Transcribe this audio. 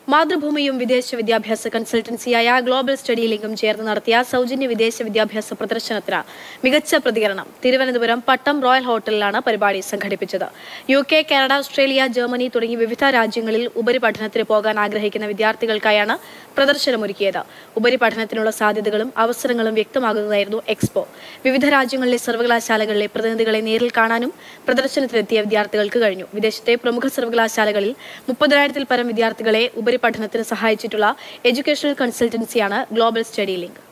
മാതൃഭൂമിയും വിദേശ വിദ്യാഭ്യാസ കൺസൾട്ടൻസിയായ global study ലിങ്കും ചേർന്ന് നടത്തിയ സൗജന്യ വിദേശ വിദ്യാഭ്യാസ പ്രദർശനത്തിന് മികച്ച പ്രതികരണം തിരുവനന്തപുരം പട്ടം റോയൽ ഹോട്ടലിലാണ് പരിപാടി സംഘടിപ്പിച്ചത് U K Canada Australia Germany തുടങ്ങി വിവിധ രാജ്യങ്ങളിൽ ഉപരിപഠനത്തിന് പോകാൻ ആഗ്രഹിക്കുന്ന വിദ്യാർത്ഥികൾക്കായാണ് പ്രദർശനമൊരുക്കിയത് ഉപരിപഠനത്തിനുള്ള സാധ്യതകളും അവസരങ്ങളും വ്യക്തമാകുന്നതായിരുന്നു എക്സ്പോ വിവിധ രാജ്യങ്ങളിലെ സർവകലാശാലകളിലെ പ്രതിനിധികളെ നേരിൽ കാണാനും പ്രദർശനത്തിലെത്തിയ വിദ്യാർത്ഥികൾക്ക് കഴിഞ്ഞു വിദേശത്തെ പ്രമുഖ സർവകലാശാലകളിൽ മുപ്പതിനായിരത്തിൽ പരം വിദ്യാർത്ഥികളെ ഉപരിപഠനത്തിന് സഹായിച്ചിട്ടുള്ള എഡ്യൂക്കേഷണൽ കൺസൾട്ടൻസിയാണ് ഗ്ലോബൽ സ്റ്റഡി ലിങ്ക്